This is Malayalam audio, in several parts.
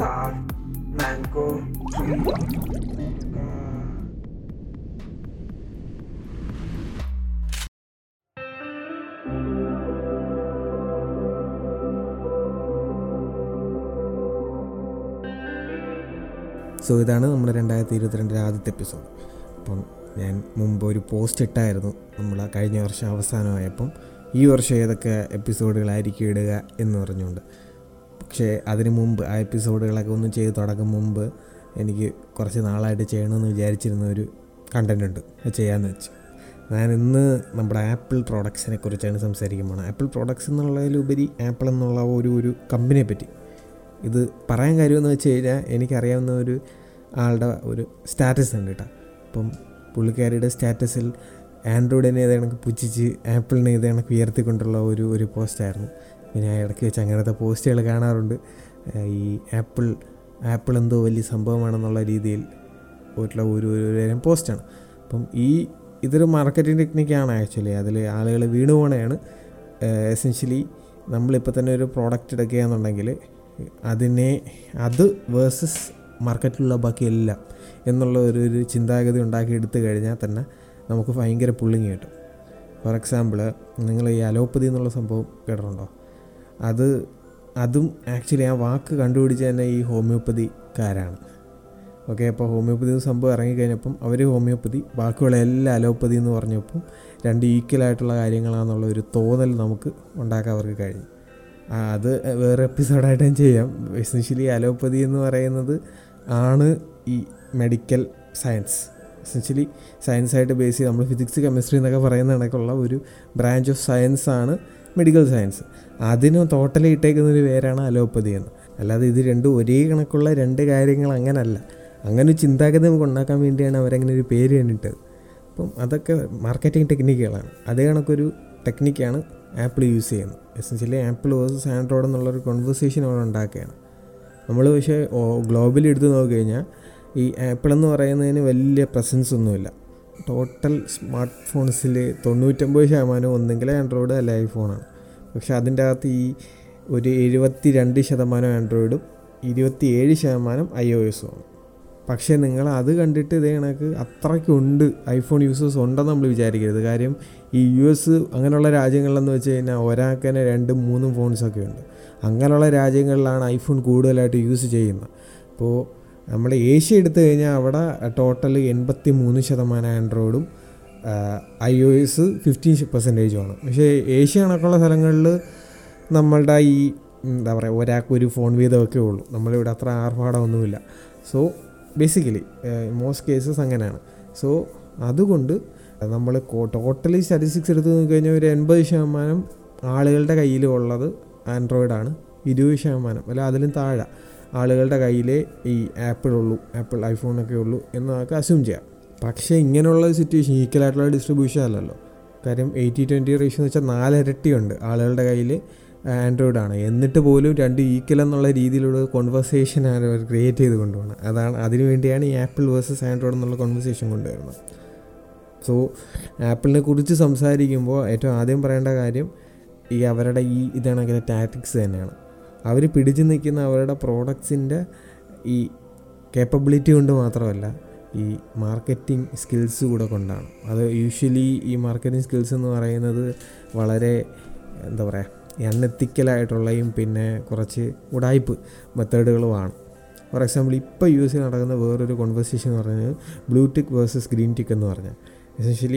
star, mango tree. സോ ഇതാണ് നമ്മുടെ രണ്ടായിരത്തി ഇരുപത്തിരണ്ടിലെ ആദ്യത്തെ എപ്പിസോഡ് അപ്പം ഞാൻ മുമ്പ് ഒരു പോസ്റ്റ് ഇട്ടായിരുന്നു നമ്മൾ കഴിഞ്ഞ വർഷം അവസാനമായപ്പം ഈ വർഷം ഏതൊക്കെ എപ്പിസോഡുകളായിരിക്കും ഇടുക എന്ന് പറഞ്ഞുകൊണ്ട് പക്ഷേ അതിന് മുമ്പ് ആ എപ്പിസോഡുകളൊക്കെ ഒന്ന് ചെയ്ത് തുടങ്ങും മുമ്പ് എനിക്ക് കുറച്ച് നാളായിട്ട് ചെയ്യണമെന്ന് വിചാരിച്ചിരുന്ന ഒരു കണ്ടൻ്റ് ഉണ്ട് അത് ചെയ്യാമെന്ന് വെച്ചു ഞാൻ ഇന്ന് നമ്മുടെ ആപ്പിൾ പ്രോഡക്ട്സിനെ കുറിച്ചാണ് സംസാരിക്കാൻ പോകുന്നത് ആപ്പിൾ പ്രോഡക്ട്സ് എന്നുള്ളതിലുപരി ആപ്പിൾ എന്നുള്ള ഒരു ഒരു കമ്പനിയെ പറ്റി ഇത് പറയാൻ കാര്യമെന്ന് വെച്ച് കഴിഞ്ഞാൽ എനിക്കറിയാവുന്ന ഒരു ആളുടെ ഒരു സ്റ്റാറ്റസ് ഉണ്ട് കേട്ടോ അപ്പം പുള്ളിക്കാരിയുടെ സ്റ്റാറ്റസിൽ ആൻഡ്രോയിഡിനെ ഏത് കണക്ക് പുച്ഛിച്ച് ആപ്പിളിനെ ഏത് കണക്ക് ഉയർത്തിക്കൊണ്ടുള്ള ഒരു ഒരു പോസ്റ്റായിരുന്നു പിന്നെ ഞാൻ ഇടയ്ക്ക് വെച്ച് അങ്ങനത്തെ പോസ്റ്റുകൾ കാണാറുണ്ട് ഏഹ് ഈ ആപ്പിൾ ആപ്പിൾ എന്തോ വലിയ സംഭവമാണെന്നുള്ള രീതിയിൽ പോയിട്ടുള്ള ഒരു ഒരു ഒരു പോസ്റ്റാണ് അപ്പം ഈ ഇതൊരു മാർക്കറ്റിംഗ് ടെക്നിക്കാണ് ആക്ച്വലി അതിൽ ആളുകൾ വീണു പോകണതാണ് എസെൻഷ്യലി നമ്മളിപ്പോൾ തന്നെ ഒരു പ്രോഡക്റ്റ് എടുക്കുകയാണെന്നുണ്ടെങ്കിൽ അതിനെ അത് വേഴ്സസ് മാർക്കറ്റിലുള്ള ബാക്കി എല്ലാം എന്നുള്ള ഒരു ഒരു ചിന്താഗതി ഉണ്ടാക്കി എടുത്തു കഴിഞ്ഞാൽ തന്നെ നമുക്ക് ഭയങ്കര പുള്ളിങ് കിട്ടും ഫോർ എക്സാമ്പിൾ നിങ്ങൾ ഈ അലോപ്പതി എന്നുള്ള സംഭവം കേട്ടിട്ടുണ്ടോ അത് അതും ആക്ച്വലി ആ വാക്ക് കണ്ടുപിടിച്ച തന്നെ ഈ ഹോമിയോപ്പതിക്കാരാണ് ഓക്കെ അപ്പോൾ ഹോമിയോപ്പതി എന്ന സംഭവം ഇറങ്ങിക്കഴിഞ്ഞപ്പം അവർ ഹോമിയോപ്പതി ബാക്കിയുള്ള അലോപ്പതി എന്ന് പറഞ്ഞപ്പം രണ്ട് ഈക്വലായിട്ടുള്ള കാര്യങ്ങളാണെന്നുള്ള ഒരു തോന്നൽ നമുക്ക് ഉണ്ടാക്കാൻ അവർക്ക് കഴിഞ്ഞു ആ, അത് വേറെ എപ്പിസോഡായിട്ട് ഞാൻ ചെയ്യാം എസെൻഷ്യലി അലോപ്പതി എന്ന് പറയുന്നത് ആണ് ഈ മെഡിക്കൽ സയൻസ് എസെൻഷ്യലി സയൻസായിട്ട് ബേസ് ചെയ്ത് നമ്മൾ ഫിസിക്സ് കെമിസ്ട്രി എന്നൊക്കെ പറയുന്ന കണക്കുള്ള ഒരു ബ്രാഞ്ച് ഓഫ് സയൻസ് ആണ് മെഡിക്കൽ സയൻസ് അതിന് ടോട്ടലി ഇട്ടേക്കുന്ന ഒരു പേരാണ് അലോപ്പതി എന്ന് അല്ലാതെ ഇത് രണ്ടും ഒരേ കണക്കുള്ള രണ്ട് കാര്യങ്ങൾ അങ്ങനല്ല അങ്ങനെ ഒരു ചിന്താഗതി നമുക്ക് ഉണ്ടാക്കാൻ വേണ്ടിയാണ് അവരങ്ങനെ ഒരു പേര് കണ്ടിട്ടത് അപ്പം അതൊക്കെ മാർക്കറ്റിംഗ് ടെക്നിക്കുകളാണ് അതേ കണക്കൊരു ടെക്നിക്കാണ് ആപ്പിൾ യൂസ് ചെയ്യുന്നത് എസെൻഷ്യലി ആപ്പിൾ വേഴ്സസ് ആൻഡ്രോയിഡ് എന്നുള്ളൊരു കോൺവെർസേഷൻ അവിടെ ഉണ്ടാക്കുകയാണ് നമ്മൾ പക്ഷേ ഗ്ലോബലി എടുത്ത് നോക്കിക്കഴിഞ്ഞാൽ ഈ ആപ്പിൾ എന്ന് പറയുന്നതിന് വലിയ പ്രസൻസ് ഒന്നുമില്ല ടോട്ടൽ സ്മാർട്ട് ഫോൺസിൽ തൊണ്ണൂറ്റൊമ്പത് ശതമാനം ഒന്നെങ്കിൽ ആൻഡ്രോയിഡ് അല്ല ഐഫോണാണ് പക്ഷേ അതിൻ്റെ അകത്ത് ഈ ഒരു എഴുപത്തി രണ്ട് ശതമാനം ആൻഡ്രോയിഡും ഇരുപത്തി ഏഴ് ശതമാനം ഐ ഒ എസും ആണ് പക്ഷേ നിങ്ങൾ അത് കണ്ടിട്ട് ഇതേ കണക്ക് അത്രയ്ക്കുണ്ട് ഐഫോൺ യൂസേഴ്സ് ഉണ്ടെന്ന് നമ്മൾ വിചാരിക്കരുത് കാര്യം ഈ യു എസ് അങ്ങനെയുള്ള രാജ്യങ്ങളിലെന്ന് വെച്ച് കഴിഞ്ഞാൽ ഒരാൾക്ക് തന്നെ രണ്ടും മൂന്നും ഫോൺസൊക്കെ ഉണ്ട് അങ്ങനെയുള്ള രാജ്യങ്ങളിലാണ് ഐഫോൺ കൂടുതലായിട്ട് യൂസ് ചെയ്യുന്നത് അപ്പോൾ നമ്മൾ ഏഷ്യ എടുത്തു കഴിഞ്ഞാൽ അവിടെ ടോട്ടൽ എൺപത്തി മൂന്ന് ശതമാനം ആൻഡ്രോയിഡും ഐ ഒ എസ് ഫിഫ്റ്റീൻ പെർസെൻറ്റേജുമാണ് പക്ഷേ ഏഷ്യ കണക്കുള്ള സ്ഥലങ്ങളിൽ നമ്മളുടെ ഈ എന്താ പറയുക ഒരാൾക്ക് ഒരു ഫോൺ വീതമൊക്കെ ഉള്ളൂ നമ്മളിവിടെ അത്ര ആർഭാടമൊന്നുമില്ല സോ ബേസിക്കലി മോസ്റ്റ് കേസസ് അങ്ങനെയാണ് സോ അതുകൊണ്ട് നമ്മൾ ടോട്ടലി സ്റ്റാറ്റിസ്റ്റിക്സ് എടുത്ത് നോക്കിക്കഴിഞ്ഞാൽ ഒരു എൺപത് ശതമാനം ആളുകളുടെ കയ്യിൽ ഉള്ളത് ആൻഡ്രോയിഡാണ് ഇരുപത് ശതമാനം അല്ല അതിലും താഴെ ആളുകളുടെ കയ്യിലേ ഈ ആപ്പിൾ ഉള്ളൂ ആപ്പിൾ ഐഫോണൊക്കെ ഉള്ളൂ എന്ന് നമുക്ക് അസ്യൂം ചെയ്യാം പക്ഷേ ഇങ്ങനെയുള്ള സിറ്റുവേഷൻ ഈക്വലായിട്ടുള്ള ഡിസ്ട്രിബ്യൂഷൻ അല്ലല്ലോ കാര്യം എയ്റ്റി ട്വൻറ്റി റേഷ്യോ എന്ന് വെച്ചാൽ നാലിരട്ടിയുണ്ട് ആളുകളുടെ കയ്യിൽ ആൻഡ്രോയിഡ് ആണ് എന്നിട്ട് പോലും രണ്ട് ഈക്വൽ എന്നുള്ള രീതിയിലുള്ള കോൺവെർസേഷൻ ആണ് അവർ ക്രിയേറ്റ് ചെയ്ത് കൊണ്ടുപോകണം അതാണ് അതിനു വേണ്ടിയാണ് ഈ ആപ്പിൾ വേഴ്സസ് ആൻഡ്രോയിഡ് എന്നുള്ള കോൺവെർസേഷൻ കൊണ്ടുവരുന്നത് സോ ആപ്പിളിനെ കുറിച്ച് സംസാരിക്കുമ്പോൾ ഏറ്റവും ആദ്യം പറയേണ്ട കാര്യം ഈ അവരുടെ ഈ ഇതാണെങ്കിൽ ടാറ്റിക്സ് തന്നെയാണ് അവർ പിടിച്ചു നിൽക്കുന്ന അവരുടെ പ്രോഡക്ട്സിൻ്റെ ഈ കേപ്പബിലിറ്റി കൊണ്ട് മാത്രമല്ല ഈ മാർക്കറ്റിംഗ് സ്കിൽസ് കൂടെ കൊണ്ടാണ് അത് യൂഷ്വലി ഈ മാർക്കറ്റിംഗ് സ്കിൽസ് എന്ന് പറയുന്നത് വളരെ എന്താ പറയുക എണ്ണത്തിക്കലായിട്ടുള്ളയും പിന്നെ കുറച്ച് ഉടായ്പ് മെത്തേഡുകളുമാണ് ഫോർ എക്സാമ്പിൾ ഇപ്പോൾ യു എസിൽ നടക്കുന്ന വേറൊരു കോൺവെർസേഷൻ എന്ന് പറഞ്ഞാൽ blue tick versus green tick എന്ന് പറഞ്ഞാൽ എസെൻഷ്യലി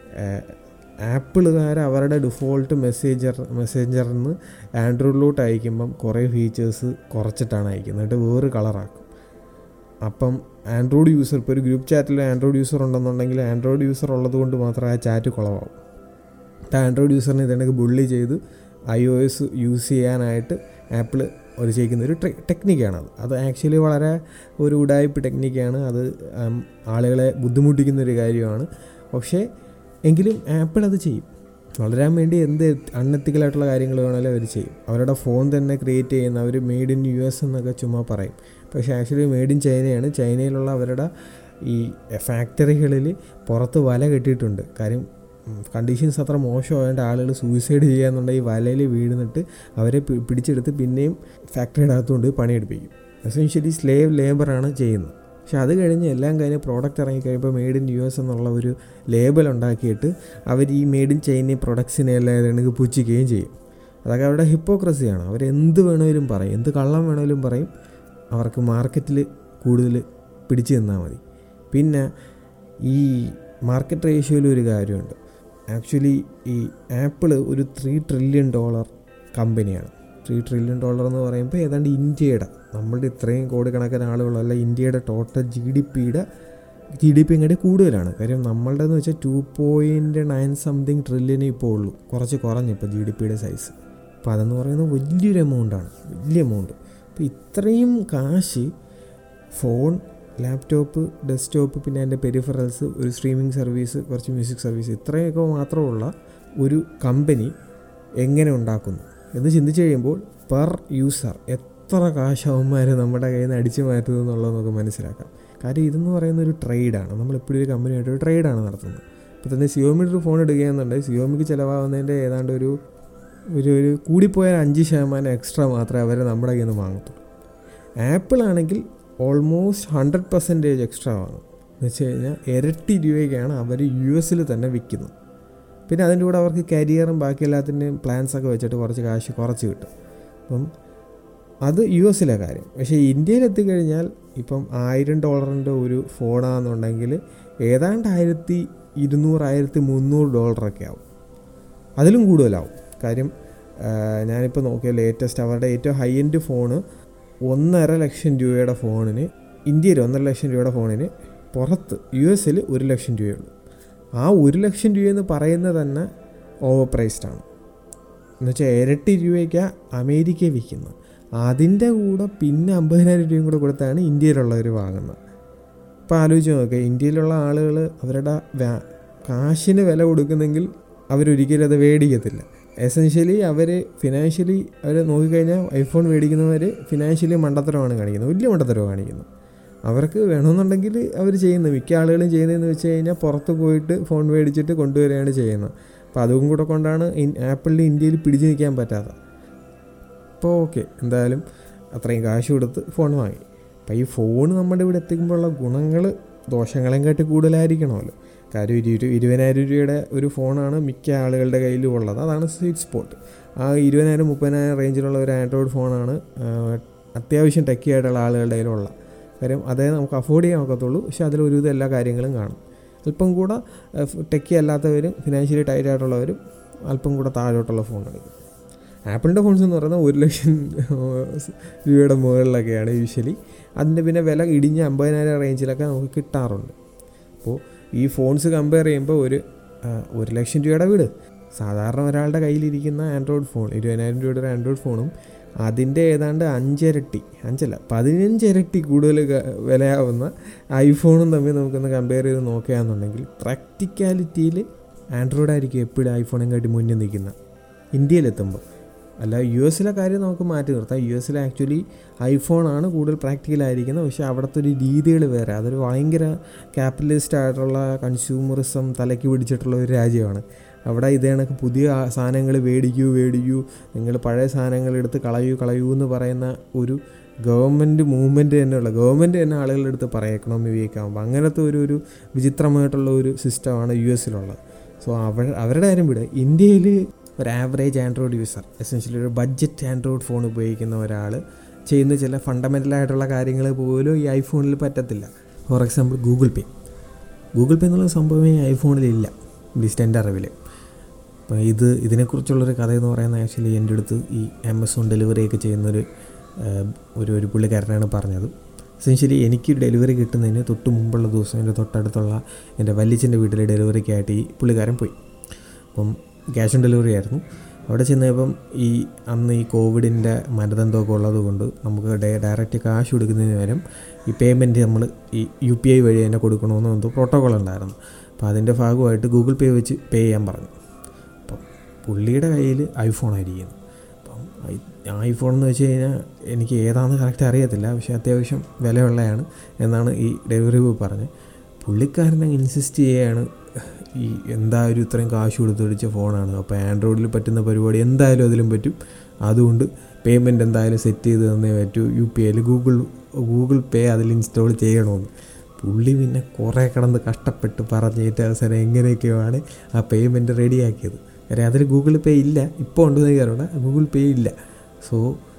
ആപ്പിളുകാർ അവരുടെ ഡിഫോൾട്ട് മെസ്സേജർ മെസ്സേഞ്ചറിൽ നിന്ന് ആൻഡ്രോയിഡിലോട്ട് അയക്കുമ്പം കുറേ ഫീച്ചേഴ്സ് കുറച്ചിട്ടാണ് അയക്കുന്നത് എന്നിട്ട് വേറെ കളറാക്കും അപ്പം ആൻഡ്രോയിഡ് യൂസർ ഇപ്പോൾ ഒരു ഗ്രൂപ്പ് ചാറ്റിൽ ആൻഡ്രോയിഡ് യൂസർ ഉണ്ടെന്നുണ്ടെങ്കിൽ ആൻഡ്രോയിഡ് യൂസർ ഉള്ളത് കൊണ്ട് മാത്രം ആ ചാറ്റ് കുളമാവും ആൻഡ്രോയിഡ് യൂസറിനെ ഇതെനിക്ക് ബുള്ളി ചെയ്ത് ഐ ഒ എസ് യൂസ് ചെയ്യാനായിട്ട് ആപ്പിൾ ഒരു ചെയ്യുന്ന ഒരു ടെക്നിക്കാണത് അത് ആക്ച്വലി വളരെ ഒരു ഉടായ്പ് ടെക്നിക്കാണ് അത് ഉം, ആളുകളെ ബുദ്ധിമുട്ടിക്കുന്ന ഒരു കാര്യമാണ് പക്ഷേ എങ്കിലും ആപ്പിൾ അത് ചെയ്യും വളരാൻ വേണ്ടി എന്ത് അൺഎത്തിക്കലായിട്ടുള്ള കാര്യങ്ങൾ വേണമെങ്കിലും അവർ ചെയ്യും അവരുടെ ഫോൺ തന്നെ ക്രിയേറ്റ് ചെയ്യുന്ന അവർ മെയ്ഡ് ഇൻ യു എസ് എന്നൊക്കെ ചുമ്മാ പറയും പക്ഷേ ആക്ച്വലി മെയ്ഡ് ഇൻ ചൈനയാണ് ചൈനയിലുള്ള അവരുടെ ഈ ഫാക്ടറികളിൽ പുറത്ത് വല കെട്ടിയിട്ടുണ്ട് കാര്യം കണ്ടീഷൻസ് അത്ര മോശമായതുകൊണ്ട് ആളുകൾ സൂയിസൈഡ് ചെയ്യാന്നുണ്ടെങ്കിൽ ഈ വലയിൽ വീഴുന്നിട്ട് അവരെ പി- പിടിച്ചെടുത്ത് പിന്നെയും ഫാക്ടറിയുടെ അകത്തുകൊണ്ട് പണിയെടുപ്പിക്കും എസെൻഷ്യലി സ്ലേവ് ലേബറാണ് ചെയ്യുന്നത് പക്ഷെ അത് കഴിഞ്ഞ് എല്ലാം കഴിഞ്ഞ് പ്രോഡക്റ്റ് ഇറങ്ങിക്കഴിയുമ്പോൾ മെയ്ഡ് ഇൻ യു എസ് എന്നുള്ള ഒരു ലേബൽ ഉണ്ടാക്കിയിട്ട് അവർ ഈ മെയ്ഡ് ഇൻ ചൈന പ്രൊഡക്ട്സിനെ എല്ലാം എനിക്ക് പുച്ഛിക്കുകയും ചെയ്യും അതൊക്കെ അവരുടെ ഹിപ്പോക്രസിയാണ് അവരെന്ത് വേണമെങ്കിലും പറയും എന്ത് കള്ളം വേണമെങ്കിലും പറയും അവർക്ക് മാർക്കറ്റിൽ കൂടുതൽ പിടിച്ചു നിന്നാൽ മതി പിന്നെ ഈ മാർക്കറ്റ് റേഷ്യോയിൽ ഒരു കാര്യമുണ്ട് ആക്ച്വലി ഈ ആപ്പിൾ ഒരു ത്രീ ട്രില്യൺ ഡോളർ കമ്പനിയാണ് ത്രീ ട്രില്യൺ ഡോളർ എന്ന് പറയുമ്പോൾ ഏതാണ്ട് ഇന്ത്യയുടെ നമ്മളുടെ ഇത്രയും കോടിക്കണക്കിന് ആളുകളല്ല ഇന്ത്യയുടെ ടോട്ടൽ ജി ഡി പിയുടെ ജി ഡി പി ഇങ്ങോട്ട് കൂടുതലാണ് കാര്യം നമ്മളുടെ എന്ന് വെച്ചാൽ ടു പോയിൻറ്റ് നയൻ സംതിങ് ട്രില്യനേ ഇപ്പോൾ ഉള്ളൂ കുറച്ച് കുറഞ്ഞു ഇപ്പോൾ ജി ഡി പിയുടെ സൈസ് അപ്പോൾ അതെന്ന് പറയുന്നത് വലിയൊരു എമൗണ്ടാണ് വലിയ എമൗണ്ട് അപ്പോൾ ഇത്രയും കാശ് ഫോൺ ലാപ്ടോപ്പ് ഡെസ്ക്ടോപ്പ് പിന്നെ അതിൻ്റെ പെരിഫറൽസ് ഒരു സ്ട്രീമിംഗ് സർവീസ് കുറച്ച് മ്യൂസിക് സർവീസ് ഇത്രയൊക്കെ മാത്രമുള്ള ഒരു കമ്പനി എങ്ങനെ ഉണ്ടാക്കുന്നു എന്ന് ചിന്തിച്ച് കഴിയുമ്പോൾ പെർ യൂസർ എത്ര കാശ് അവന്മാർ നമ്മുടെ കയ്യിൽ നിന്ന് അടിച്ചു മാറ്റുന്നു എന്നുള്ളത് നമുക്ക് മനസ്സിലാക്കാം കാര്യം ഇതെന്ന് പറയുന്ന ഒരു ട്രേഡാണ് നമ്മളെപ്പോഴും ഒരു കമ്പനിയായിട്ട് ഒരു ട്രേഡാണ് നടത്തുന്നത് ഇപ്പോൾ തന്നെ സിയോമിയുടെ ഒരു ഫോൺ എടുക്കുകയെന്നുണ്ടെങ്കിൽ സിയോമിക്ക് ചിലവാകുന്നതിൻ്റെ ഏതാണ്ട് ഒരു ഒരു ഒരു കൂടിപ്പോയാൽ അഞ്ച് ശതമാനം എക്സ്ട്രാ മാത്രമേ അവർ നമ്മുടെ കയ്യിൽ നിന്ന് വാങ്ങത്തുള്ളൂ ആപ്പിൾ ആണെങ്കിൽ ഓൾമോസ്റ്റ് ഹൺഡ്രഡ് പെർസെൻറ്റേജ് എക്സ്ട്രാ വാങ്ങും എന്ന് വെച്ച് കഴിഞ്ഞാൽ ഇരട്ടി രൂപയ്ക്കാണ് അവർ യു എസിൽ തന്നെ വിൽക്കുന്നത് പിന്നെ അതിൻ്റെ കൂടെ അവർക്ക് കരിയറും ബാക്കി എല്ലാത്തിൻ്റെയും പ്ലാൻസൊക്കെ വെച്ചിട്ട് കുറച്ച് കാശ് കുറച്ച് കിട്ടും അപ്പം അത് യു എസിലെ കാര്യം പക്ഷേ ഇന്ത്യയിൽ എത്തിക്കഴിഞ്ഞാൽ ഇപ്പം ആയിരം ഡോളറിൻ്റെ ഒരു ഫോണാണെന്നുണ്ടെങ്കിൽ ഏതാണ്ട് ആയിരത്തി ഇരുന്നൂറ് ആയിരത്തി മുന്നൂറ് ഡോളറൊക്കെ ആവും അതിലും കൂടുതലാവും കാര്യം ഞാനിപ്പോൾ നോക്കിയ ലേറ്റസ്റ്റ് അവരുടെ ഏറ്റവും ഹൈ എൻഡ് ഫോണ് ഒന്നര ലക്ഷം രൂപയുടെ ഫോണിന് ഇന്ത്യയിൽ ഒന്നര ലക്ഷം രൂപയുടെ ഫോണിന് പുറത്ത് യു എസിൽ ഒരു ലക്ഷം രൂപയുള്ളൂ ആ ഒരു ലക്ഷം രൂപയെന്ന് പറയുന്നത് തന്നെ ഓവർ പ്രൈസ്ഡ് ആണ് എന്നുവെച്ചാൽ ഇരട്ടി രൂപയ്ക്ക് അമേരിക്ക വിൽക്കുന്നത് അതിൻ്റെ കൂടെ പിന്നെ അമ്പതിനായിരം രൂപയും കൂടെ കൊടുത്താണ് ഇന്ത്യയിലുള്ളവർ വാങ്ങുന്നത് ഇപ്പോൾ ആലോചിച്ച് നോക്കുക ഇന്ത്യയിലുള്ള ആളുകൾ അവരുടെ കാശിന് വില കൊടുക്കുന്നെങ്കിൽ അവരൊരിക്കലും അത് മേടിക്കത്തില്ല എസെൻഷ്യലി അവർ ഫിനാൻഷ്യലി അവർ നോക്കിക്കഴിഞ്ഞാൽ ഐഫോൺ മേടിക്കുന്നവർ ഫിനാൻഷ്യലി മണ്ടത്തരമാണ് കാണിക്കുന്നത് വലിയ മണ്ടത്തരമാണ് കാണിക്കുന്നത് അവർക്ക് വേണമെന്നുണ്ടെങ്കിൽ അവർ ചെയ്യുന്നത് മിക്ക ആളുകളും ചെയ്യുന്നതെന്ന് വെച്ച് കഴിഞ്ഞാൽ പുറത്ത് പോയിട്ട് ഫോൺ മേടിച്ചിട്ട് കൊണ്ടുവരികയാണ് ചെയ്യുന്നത് അപ്പോൾ അതും കൂടെ കൊണ്ടാണ് ആപ്പിളിൽ ഇന്ത്യയിൽ പിടിച്ചു നിൽക്കാൻ പറ്റാത്തത് അപ്പോൾ ഓക്കെ എന്തായാലും അത്രയും കാശ് കൊടുത്ത് ഫോൺ വാങ്ങി അപ്പോൾ ഈ ഫോൺ നമ്മുടെ ഇവിടെ എത്തിക്കുമ്പോഴുള്ള ഗുണങ്ങൾ ദോഷങ്ങളെയും കാട്ടി കൂടുതലായിരിക്കണമല്ലോ കാര്യം ഇരു ഇരുപതിനായിരം രൂപയുടെ ഒരു ഫോണാണ് മിക്ക ആളുകളുടെ കയ്യിലും ഉള്ളത് അതാണ് സ്വീറ്റ് സ്പോട്ട് ആ ഇരുപതിനായിരം മുപ്പതിനായിരം റേഞ്ചിലുള്ള ഒരു ആൻഡ്രോയിഡ് ഫോണാണ് അത്യാവശ്യം ടെക്കി ആയിട്ടുള്ള ആളുകളുടെ കയ്യിലുള്ള കാര്യം അതേ നമുക്ക് അഫോർഡ് ചെയ്യാൻ ഒക്കത്തുള്ളൂ പക്ഷേ അതിൽ ഒരുവിധം എല്ലാ കാര്യങ്ങളും കാണും അല്പം കൂടെ ടെക്കി അല്ലാത്തവരും ഫിനാൻഷ്യലി ടൈറ്റ് ആയിട്ടുള്ളവരും അല്പം കൂടെ താഴോട്ടുള്ള ഫോൺ എടുക്കും ആപ്പിളിൻ്റെ ഫോൺസ് എന്ന് പറയുന്നത് ഒരു ലക്ഷം രൂപയുടെ മുകളിലൊക്കെയാണ് യൂഷ്വലി അതിൻ്റെ പിന്നെ വില ഇടിഞ്ഞ് അമ്പതിനായിരം റേഞ്ചിലൊക്കെ നമുക്ക് കിട്ടാറുണ്ട് അപ്പോൾ ഈ ഫോൺസ് കമ്പയർ ചെയ്യുമ്പോൾ ഒരു ഒരു ലക്ഷം രൂപയുടെ വീട് സാധാരണ ഒരാളുടെ കയ്യിലിരിക്കുന്ന ആൻഡ്രോയിഡ് ഫോൺ ഇരുപതിനായിരം രൂപയുടെ ഒരു ആൻഡ്രോയിഡ് ഫോണും അതിൻ്റെ ഏതാണ്ട് അഞ്ചിരട്ടി അഞ്ചല്ല പതിനഞ്ചിരട്ടി കൂടുതൽ വിലയാവുന്ന ഐഫോണും തമ്മിൽ നമുക്കൊന്ന് കമ്പയർ ചെയ്ത് നോക്കുകയാണെന്നുണ്ടെങ്കിൽ പ്രാക്ടിക്കാലിറ്റിയിൽ ആൻഡ്രോയിഡ് ആയിരിക്കും എപ്പോഴും ഐഫോണും കാട്ടി മുന്നിൽ നിൽക്കുന്ന ഇന്ത്യയിലെത്തുമ്പോൾ അല്ല യു എസിലെ കാര്യം നമുക്ക് മാറ്റി നിർത്താം യു എസിൽ ആക്ച്വലി ഐഫോണാണ് കൂടുതൽ പ്രാക്ടിക്കലായിരിക്കുന്നത് പക്ഷേ അവിടുത്തെ ഒരു രീതികൾ വേറെ അതൊരു ഭയങ്കര ക്യാപിറ്റലിസ്റ്റ് ആയിട്ടുള്ള കൺസ്യൂമറിസം തലയ്ക്ക് പിടിച്ചിട്ടുള്ള ഒരു രാജ്യമാണ് അവിടെ ഇതേ കണക്ക് പുതിയ സാധനങ്ങൾ മേടിക്കൂ മേടിക്കൂ നിങ്ങൾ പഴയ സാധനങ്ങൾ എടുത്ത് കളയൂ കളയൂ എന്ന് പറയുന്ന ഒരു ഗവൺമെൻറ് മൂവ്മെൻറ്റ് തന്നെയുള്ള ഗവൺമെൻറ് തന്നെ ആളുകളുടെ അടുത്ത് പറയാം എക്കണോമി വീക്ക് ആകുമ്പോൾ അങ്ങനത്തെ ഒരു ഒരു വിചിത്രമായിട്ടുള്ള ഒരു സിസ്റ്റമാണ് യു എസിലുള്ളത് സോ അവർ അവരുടെ കാര്യം വിടുക ഇന്ത്യയിൽ ഒരു ആവറേജ് ആൻഡ്രോയിഡ് യൂസർ എസെൻഷ്യലി ഒരു ബഡ്ജറ്റ് ആൻഡ്രോയിഡ് ഫോൺ ഉപയോഗിക്കുന്ന ഒരാൾ ചെയ്യുന്ന ചില ഫണ്ടമെൻ്റൽ ആയിട്ടുള്ള കാര്യങ്ങൾ പോലും ഈ ഐഫോണിൽ പറ്റത്തില്ല for example Google Pay Google Pay എന്നുള്ള സംഭവമേ ഈ ഐഫോണിലില്ല ലിസ്റ്റ് എൻ്റെ അറിവിൽ അപ്പോൾ ഇത് ഇതിനെക്കുറിച്ചുള്ളൊരു കഥ എന്ന് പറയുന്നത് ആക്ച്വലി എൻ്റെ അടുത്ത് ഈ ആമസോൺ ഡെലിവറിയൊക്കെ ചെയ്യുന്നൊരു ഒരു ഒരു പുള്ളിക്കാരനാണ് പറഞ്ഞത് എസെൻഷ്യലി എനിക്ക് ഡെലിവറി കിട്ടുന്നതിന് തൊട്ട് മുമ്പുള്ള ദിവസം എൻ്റെ തൊട്ടടുത്തുള്ള എൻ്റെ വല്യച്ഛൻ്റെ വീട്ടിൽ ഡെലിവറിക്കായിട്ട് ഈ പുള്ളിക്കാരൻ പോയി അപ്പം ക്യാഷ് ഓൺ ഡെലിവറി ആയിരുന്നു അവിടെ ചെന്നപ്പം ഈ അന്ന് ഈ കോവിഡിൻ്റെ മനദന്തമൊക്കെ ഉള്ളത് കൊണ്ട് നമുക്ക് ഡയറക്റ്റ് കാശ് കൊടുക്കുന്നതിന് പകരം ഈ പേയ്മെൻറ്റ് നമ്മൾ ഈ യു പി ഐ വഴി തന്നെ കൊടുക്കണമെന്ന് എന്തോ പ്രോട്ടോകോൾ ഉണ്ടായിരുന്നു അപ്പോൾ അതിൻ്റെ ഭാഗമായിട്ട് ഗൂഗിൾ പേ വെച്ച് പേ ചെയ്യാൻ പറഞ്ഞു അപ്പം പുള്ളിയുടെ കയ്യിൽ ഐഫോൺ ആയിരിക്കുന്നു അപ്പം ഐഫോൺ എന്ന് വെച്ച് കഴിഞ്ഞാൽ എനിക്ക് ഏതാണെന്ന് കറക്റ്റ് അറിയത്തില്ല പക്ഷേ അത്യാവശ്യം വിലയുള്ളതാണ് എന്നാണ് ഈ ഡെലിവറി ബോയ് പറഞ്ഞത് പുള്ളിക്കാരനെ ഇൻസിസ്റ്റ് ചെയ്യുകയാണ് ഈ എന്തായാലും ഇത്രയും കാശ് കൊടുത്ത് പിടിച്ച ഫോണാണ് അപ്പോൾ ആൻഡ്രോയിഡിൽ പറ്റുന്ന പരിപാടി എന്തായാലും അതിലും പറ്റും അതുകൊണ്ട് പേയ്മെൻറ്റ് എന്തായാലും സെറ്റ് ചെയ്ത് തന്നേ പറ്റൂ യു പി ഐയിൽ ഗൂഗിൾ ഗൂഗിൾ പേ അതിൽ ഇൻസ്റ്റാൾ ചെയ്യണമെന്ന് പുള്ളി പിന്നെ കുറേ കിടന്ന് കഷ്ടപ്പെട്ട് പറഞ്ഞിട്ട് അവസാനം എങ്ങനെയൊക്കെയാണ് ആ പേയ്മെൻറ്റ് റെഡിയാക്കിയത് കാര്യം അതിൽ ഗൂഗിൾ പേ ഇല്ല ഇപ്പോൾ ഉണ്ട് കയറണം ഗൂഗിൾ പേ ഇല്ല സോ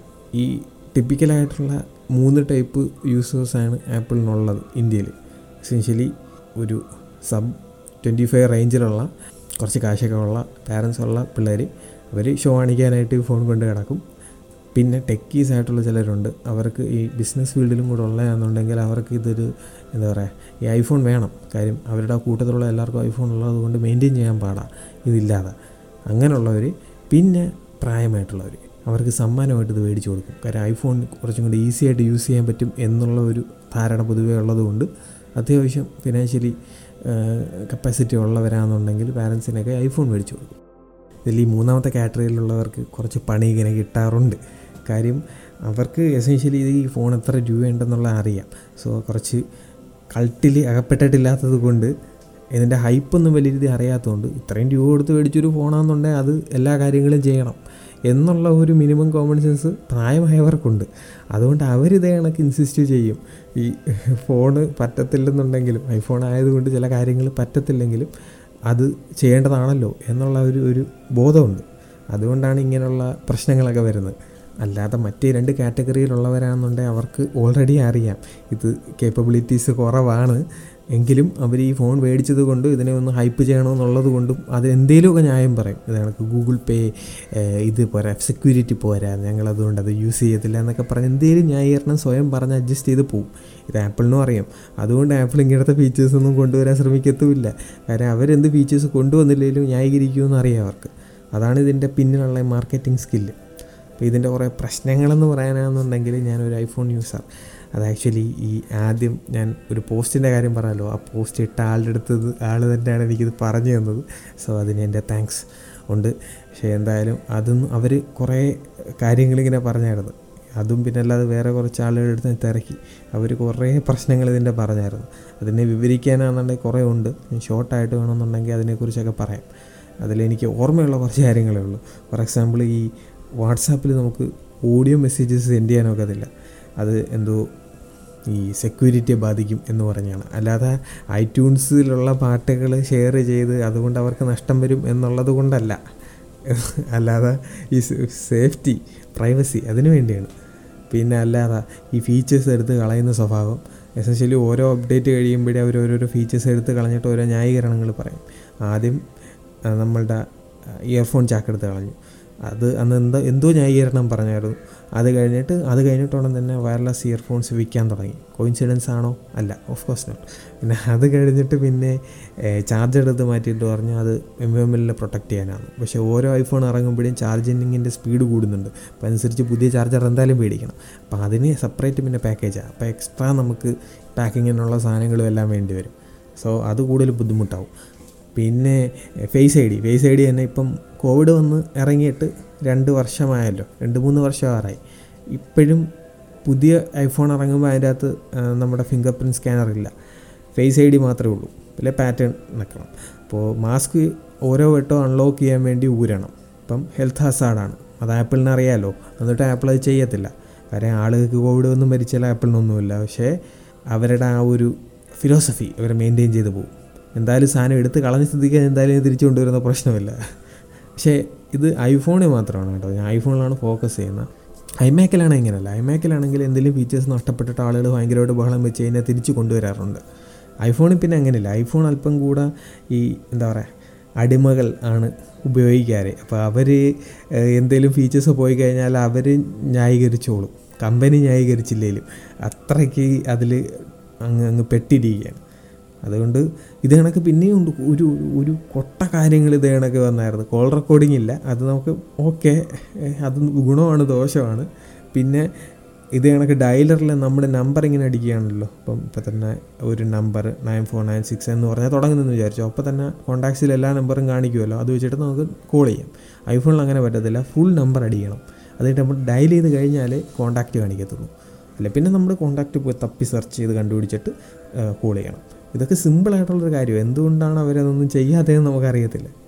ഈ ടിപ്പിക്കലായിട്ടുള്ള മൂന്ന് ടൈപ്പ് യൂസേഴ്സാണ് ആപ്പിളിനുള്ളത് ഇന്ത്യയിൽ എസെൻഷ്യലി ഒരു സബ് ട്വൻറ്റി ഫൈവ് റേഞ്ചിലുള്ള കുറച്ച് കാശൊക്കെ ഉള്ള പാരൻസ് ഉള്ള പിള്ളേർ അവർ ഷോ കാണിക്കാനായിട്ട് ഫോൺ കൊണ്ട് കിടക്കും പിന്നെ ടെക്കീസ് ആയിട്ടുള്ള ചിലരുണ്ട് അവർക്ക് ഈ ബിസിനസ് ഫീൽഡിലും കൂടെ ഉള്ളതാണെന്നുണ്ടെങ്കിൽ അവർക്ക് ഇതൊരു എന്താ പറയുക ഈ ഐഫോൺ വേണം കാര്യം അവരുടെ ആ കൂട്ടത്തിലുള്ള എല്ലാവർക്കും ഐഫോൺ ഉള്ളത് കൊണ്ട് മെയിൻറ്റെയിൻ ചെയ്യാൻ പാടാ ഇതില്ലാതെ അങ്ങനെയുള്ളവർ പിന്നെ പ്രായമായിട്ടുള്ളവർ അവർക്ക് സമ്മാനമായിട്ട് ഇത് മേടിച്ചു കൊടുക്കും കാര്യം ഐഫോൺ കുറച്ചും കൂടി ഈസി ആയിട്ട് യൂസ് ചെയ്യാൻ പറ്റും എന്നുള്ള ഒരു ധാരണ പൊതുവേ ഉള്ളതുകൊണ്ട് അത്യാവശ്യം ഫിനാൻഷ്യലി കപ്പാസിറ്റി ഉള്ളവരാണെന്നുണ്ടെങ്കിൽ പാരൻസിനൊക്കെ ഐഫോൺ മേടിച്ചു കൊടുക്കും ഇതിൽ ഈ മൂന്നാമത്തെ കാറ്റഗറിയിലുള്ളവർക്ക് കുറച്ച് പണി ഇങ്ങനെ കിട്ടാറുണ്ട് കാര്യം അവർക്ക് എസെൻഷ്യലി ഇത് ഈ ഫോൺ എത്ര രൂപയുണ്ടെന്നുള്ള അറിയാം സോ കുറച്ച് കൾട്ടിൽ അകപ്പെട്ടിട്ടില്ലാത്തത് കൊണ്ട് ഇതിൻ്റെ ഹൈപ്പൊന്നും വലിയ രീതി അറിയാത്തതുകൊണ്ട് ഇത്രയും രൂപ കൊടുത്ത് മേടിച്ചൊരു ഫോണാണെന്നുണ്ടെങ്കിൽ അത് എല്ലാ കാര്യങ്ങളും ചെയ്യണം എന്നുള്ള ഒരു മിനിമം കോമൺ സെൻസ് പ്രായമായവർക്കുണ്ട് അതുകൊണ്ട് അവരിതേ കണക്ക് ഇൻസിസ്റ്റ് ചെയ്യും ഈ ഫോണ് പറ്റത്തില്ലെന്നുണ്ടെങ്കിലും ഐഫോൺ ആയതുകൊണ്ട് ചില കാര്യങ്ങൾ പറ്റത്തില്ലെങ്കിലും അത് ചെയ്യേണ്ടതാണല്ലോ എന്നുള്ള ഒരു ഒരു ബോധമുണ്ട് അതുകൊണ്ടാണ് ഇങ്ങനെയുള്ള പ്രശ്നങ്ങളൊക്കെ വരുന്നത് അല്ലാതെ മറ്റേ രണ്ട് കാറ്റഗറിയിലുള്ളവരാണെന്നുണ്ടെങ്കിൽ അവർക്ക് ഓൾറെഡി അറിയാം ഇത് കേപ്പബിലിറ്റീസ് കുറവാണ് എങ്കിലും അവർ ഈ ഫോൺ മേടിച്ചത് കൊണ്ട് ഇതിനെ ഒന്ന് ഹൈപ്പ് ചെയ്യണമെന്നുള്ളത് കൊണ്ടും അത് എന്തെങ്കിലുമൊക്കെ ന്യായം പറയും ഇത് കണക്ക് ഗൂഗിൾ പേ ഇത് പോരാ സെക്യൂരിറ്റി പോരാ ഞങ്ങളതുകൊണ്ട് അത് യൂസ് ചെയ്യത്തില്ല എന്നൊക്കെ പറഞ്ഞ് എന്തെങ്കിലും ന്യായീകരണം സ്വയം പറഞ്ഞ് അഡ്ജസ്റ്റ് ചെയ്ത് പോവും ഇത് ആപ്പിളിനും അറിയാം അതുകൊണ്ട് ആപ്പിൾ ഇങ്ങനത്തെ ഫീച്ചേഴ്സൊന്നും കൊണ്ടുവരാൻ ശ്രമിക്കത്തുമില്ല കാരണം അവരെന്ത് ഫീച്ചേഴ്സ് കൊണ്ടുവന്നില്ലെങ്കിലും ന്യായീകരിക്കുമെന്ന് അറിയാം അവർക്ക് അതാണ് ഇതിൻ്റെ പിന്നിലുള്ള മാർക്കറ്റിംഗ് സ്കില്ല് അപ്പോൾ ഇതിൻ്റെ കുറേ പ്രശ്നങ്ങളെന്ന് പറയാനാണെന്നുണ്ടെങ്കിൽ ഞാനൊരു ഐഫോൺ യൂസർ അത് ആക്ച്വലി ഈ ആദ്യം ഞാൻ ഒരു പോസ്റ്റിൻ്റെ കാര്യം പറഞ്ഞല്ലോ ആ പോസ്റ്റ് ഇട്ട ആളുടെ അടുത്തത് ആൾ തന്നെയാണ് എനിക്കിത് പറഞ്ഞു തന്നത് സോ അതിന് എൻ്റെ താങ്ക്സ് ഉണ്ട് പക്ഷേ എന്തായാലും അതും അവർ കുറേ കാര്യങ്ങളിങ്ങനെ പറഞ്ഞായിരുന്നു അതും പിന്നെ അല്ലാതെ വേറെ കുറച്ച് ആളുകളുടെ അടുത്ത് ഞാൻ തിരക്കി അവർ കുറേ പ്രശ്നങ്ങൾ ഇതിൻ്റെ പറഞ്ഞായിരുന്നു അതിനെ വിവരിക്കാനാണെന്നുണ്ടെങ്കിൽ കുറേ ഉണ്ട് ഷോർട്ടായിട്ട് വേണമെന്നുണ്ടെങ്കിൽ അതിനെക്കുറിച്ചൊക്കെ പറയാം അതിലെനിക്ക് ഓർമ്മയുള്ള കുറച്ച് കാര്യങ്ങളേ ഉള്ളൂ ഫോർ എക്സാമ്പിൾ ഈ വാട്സാപ്പിൽ നമുക്ക് ഓഡിയോ മെസ്സേജസ് സെൻഡ് ചെയ്യാനൊക്കത്തില്ല അത് എന്തോ ഈ സെക്യൂരിറ്റിയെ ബാധിക്കും എന്ന് പറഞ്ഞാണ് അല്ലാതെ ഐറ്റ്യൂൺസിലുള്ള പാട്ടുകൾ ഷെയർ ചെയ്ത് അതുകൊണ്ട് അവർക്ക് നഷ്ടം വരും എന്നുള്ളത് കൊണ്ടല്ല അല്ലാതെ ഈ സേഫ്റ്റി പ്രൈവസി അതിനു വേണ്ടിയാണ് പിന്നെ അല്ലാതെ ഈ ഫീച്ചേഴ്സ് എടുത്ത് കളയുന്ന സ്വഭാവം എസെൻഷ്യലി ഓരോ അപ്ഡേറ്റ് കഴിയുമ്പോഴേ അവർ ഓരോരോ ഫീച്ചേഴ്സ് എടുത്ത് കളഞ്ഞിട്ട് ഓരോ ന്യായീകരണങ്ങൾ പറയും ആദ്യം നമ്മളുടെ ഇയർഫോൺ ചാക്ക് എടുത്ത് കളഞ്ഞു അത് അന്ന് എന്താ എന്തോ ന്യായീകരണം പറഞ്ഞായിരുന്നു അത് കഴിഞ്ഞിട്ട് അത് കഴിഞ്ഞിട്ടോണം തന്നെ വയർലെസ് ഇയർഫോൺസ് വിൽക്കാൻ തുടങ്ങി കോയിൻസിഡൻസ് ആണോ അല്ല ഓഫ് കോഴ്സ് നോട്ട് പിന്നെ അത് കഴിഞ്ഞിട്ട് പിന്നെ ചാർജർ എടുത്ത് മാറ്റിയിട്ട് പറഞ്ഞു അത് എം എം എല്ലിൽ പ്രൊട്ടക്റ്റ് ചെയ്യാനാണ് പക്ഷേ ഓരോ ഐഫോൺ ഇറങ്ങുമ്പോഴും ചാർജിങ്ങിൻ്റെ സ്പീഡ് കൂടുന്നുണ്ട് അപ്പോൾ അനുസരിച്ച് പുതിയ ചാർജർ എന്തായാലും മേടിക്കണം അപ്പോൾ അതിന് സെപ്പറേറ്റ് പിന്നെ പാക്കേജാണ് അപ്പോൾ എക്സ്ട്രാ നമുക്ക് പാക്കിങ്ങിനുള്ള സാധനങ്ങളും എല്ലാം വേണ്ടി വരും സോ അത് കൂടുതൽ ബുദ്ധിമുട്ടാവും പിന്നെ face I D face I D തന്നെ ഇപ്പം കോവിഡ് വന്ന് ഇറങ്ങിയിട്ട് രണ്ട് വർഷമായല്ലോ രണ്ട് മൂന്ന് വർഷമാറായി ഇപ്പോഴും പുതിയ ഐഫോൺ ഇറങ്ങുമ്പോൾ അതിൻ്റെ അകത്ത് നമ്മുടെ ഫിംഗർ പ്രിൻറ്റ് സ്കാനർ ഇല്ല ഫേസ് ഐ ഡി മാത്രമേ ഉള്ളൂ പിന്നെ പാറ്റേൺ നിൽക്കണം അപ്പോൾ മാസ്ക് ഓരോ വട്ടവും അൺലോക്ക് ചെയ്യാൻ വേണ്ടി ഊരണം ഇപ്പം ഹെൽത്ത് ഹസാർഡാണ് അത് ആപ്പിളിന് അറിയാമല്ലോ എന്നിട്ട് ആപ്പിൾ അത് ചെയ്യത്തില്ല കാര്യം ആളുകൾക്ക് കോവിഡ് ഒന്നും മരിച്ചാൽ ആപ്പിളിനൊന്നുമില്ല പക്ഷേ അവരുടെ ആ ഒരു ഫിലോസഫി അവർ മെയിൻറ്റെയിൻ ചെയ്ത് പോകും എന്തായാലും സാധനം എടുത്ത് കളഞ്ഞ് സ്ഥിതിക്കാൻ എന്തായാലും തിരിച്ചു കൊണ്ടുവരുന്ന പ്രശ്നമില്ല പക്ഷേ ഇത് ഐഫോണിൽ മാത്രമാണ് കേട്ടോ ഞാൻ ഐഫോണിലാണ് ഫോക്കസ് ചെയ്യുന്നത് ഐമാക്കിലാണ് ഇങ്ങനെയല്ല ഐമാക്കിലാണെങ്കിൽ എന്തെങ്കിലും ഫീച്ചേഴ്സ് നഷ്ടപ്പെട്ടിട്ട് ആളുകൾ ഭയങ്കരമായിട്ട് ബഹളം വെച്ച് കഴിഞ്ഞാൽ തിരിച്ച് കൊണ്ടുവരാറുണ്ട് ഐഫോണിൽ പിന്നെ അങ്ങനെയല്ല ഐഫോൺ അല്പം കൂടെ ഈ എന്താ പറയുക അടിമകൾ ആണ് ഉപയോഗിക്കാറ് അപ്പോൾ അവർ എന്തെങ്കിലും ഫീച്ചേഴ്സ് പോയി കഴിഞ്ഞാൽ അവർ ന്യായീകരിച്ചോളും കമ്പനി ന്യായീകരിച്ചില്ലെങ്കിലും അത്രയ്ക്ക് അതിൽ അങ്ങ് അങ്ങ് പെട്ടിരിക്കുകയാണ് അതുകൊണ്ട് ഇത് കണക്ക് പിന്നെയും ഉണ്ട് ഒരു ഒരു കൊട്ട കാര്യങ്ങൾ ഇത് കണക്ക് വന്നായിരുന്നു കോൾ റെക്കോർഡിംഗ് ഇല്ല അത് നമുക്ക് ഓക്കെ അത് ഗുണമാണ് ദോഷമാണ് പിന്നെ ഇത് കണക്ക് ഡയലറിൽ നമ്മുടെ നമ്പർ ഇങ്ങനെ അടിക്കുകയാണല്ലോ അപ്പം ഇപ്പം തന്നെ ഒരു number nine four nine six എന്ന് പറഞ്ഞാൽ തുടങ്ങുന്നെന്ന് വിചാരിച്ചു അപ്പോൾ തന്നെ കോൺടാക്ട്സിൽ എല്ലാ നമ്പറും കാണിക്കുമല്ലോ അത് വെച്ചിട്ട് നമുക്ക് കോൾ ചെയ്യാം ഐഫോണിൽ അങ്ങനെ പറ്റത്തില്ല ഫുൾ നമ്പർ അടിക്കണം അതിട്ട് നമ്മൾ ഡയൽ ചെയ്ത് കഴിഞ്ഞാൽ കോൺടാക്റ്റ് കാണിക്കത്തുള്ളൂ അല്ല പിന്നെ നമ്മൾ കോൺടാക്റ്റ് പോയി തപ്പി സെർച്ച് ചെയ്ത് കണ്ടുപിടിച്ചിട്ട് കോൾ ചെയ്യണം ഇതൊക്കെ സിമ്പിളായിട്ടുള്ളൊരു കാര്യം എന്തുകൊണ്ടാണ് അവരതൊന്നും ചെയ്യാത്തതെന്ന് നമുക്കറിയത്തില്ല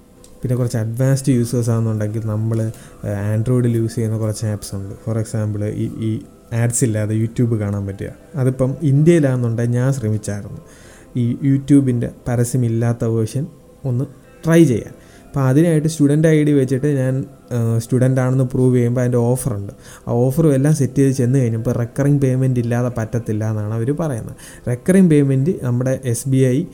പിന്നെ കുറച്ച് അഡ്വാൻസ്ഡ് യൂസേഴ്സ് ആണെന്നുണ്ടെങ്കിൽ നമ്മൾ ആൻഡ്രോയിഡിൽ യൂസ് ചെയ്യുന്ന കുറച്ച് ആപ്സ് ഉണ്ട് ഫോർ എക്സാമ്പിൾ ഈ ഈ ആഡ്സ് ഇല്ലാതെ യൂട്യൂബ് കാണാൻ പറ്റുക അതിപ്പം ഇന്ത്യയിലാണെന്നുണ്ടെങ്കിൽ ഞാൻ ശ്രമിച്ചായിരുന്നു ഈ യൂട്യൂബിൻ്റെ പരസ്യമില്ലാത്ത വേർഷൻ ഒന്ന് ട്രൈ ചെയ്യാൻ അപ്പോൾ അതിനായിട്ട് സ്റ്റുഡൻ്റ് ഐ ഡി വെച്ചിട്ട് ഞാൻ സ്റ്റുഡൻ്റ് ആണെന്ന് പ്രൂവ് ചെയ്യുമ്പോൾ അതിൻ്റെ ഓഫറുണ്ട് ആ ഓഫറും എല്ലാം സെറ്റ് ചെയ്ത് ചെന്ന് കഴിഞ്ഞപ്പോൾ റെക്കറിങ് പേയ്മെൻറ്റ് ഇല്ലാതെ പറ്റത്തില്ല എന്നാണ് അവർ പറയുന്നത് റെക്കറിങ് പേയ്മെൻറ്റ് നമ്മുടെ എസ് ബി ഐ